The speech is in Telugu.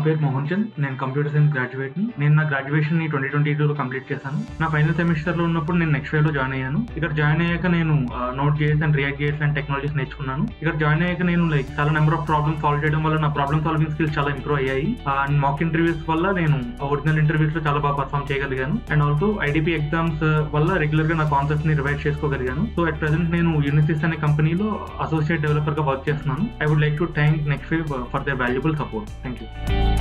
పేరు మోహన్ చంద్ నేను కంప్యూటర్ సైన్స్ గ్రాడ్యుయేట్ ని నేను నా గ్రాడ్యుయేషన్ ని ట్వంటీ ట్వంటీ లో కంప్లీట్ చేశాను నా ఫైనల్ సెమిస్టర్ లో ఉన్నప్పుడు నేను నెక్స్ట్ వేవ్ లో జాయిన్ అయ్యాను ఇక్కడ జాయిన్ అయ్యాక నేను Node JS and React JS and technologies నేర్చుకున్నాను ఇక్కడ జాయిన్ అయ్యాక నేను లైక్ చాలా నెంబర్ ఆఫ్ ప్రాబ్లమ్ సాల్వ్ చేయడం వల్ల నా ప్రాబ్లమ్ సాల్వింగ్ స్కిల్స్ చాలా ఇంప్రూవ్ అయ్యాయి అండ్ మాక్ ఇంటర్వ్యూస్ వల్ల నేను ఒరిజినల్ ఇంటర్వ్యూస్ లో చాలా బాగా పర్ఫామ్ చేయగలిగాను అండ్ ఆల్సో ఐడిపి ఎగ్జామ్స్ వల్ల రెగ్యులర్ గా నా కాన్సెప్ట్ ని రివైజ్ చేసుకోగలిగాను సో అట్ ప్రెసెంట్ నేను యూనిసిస్ అనే కంపెనీలో అసోసియేట్ డెవలపర్ గా వర్క్ చేస్తున్నాను I would like to thank NxtWave for their valuable support thank you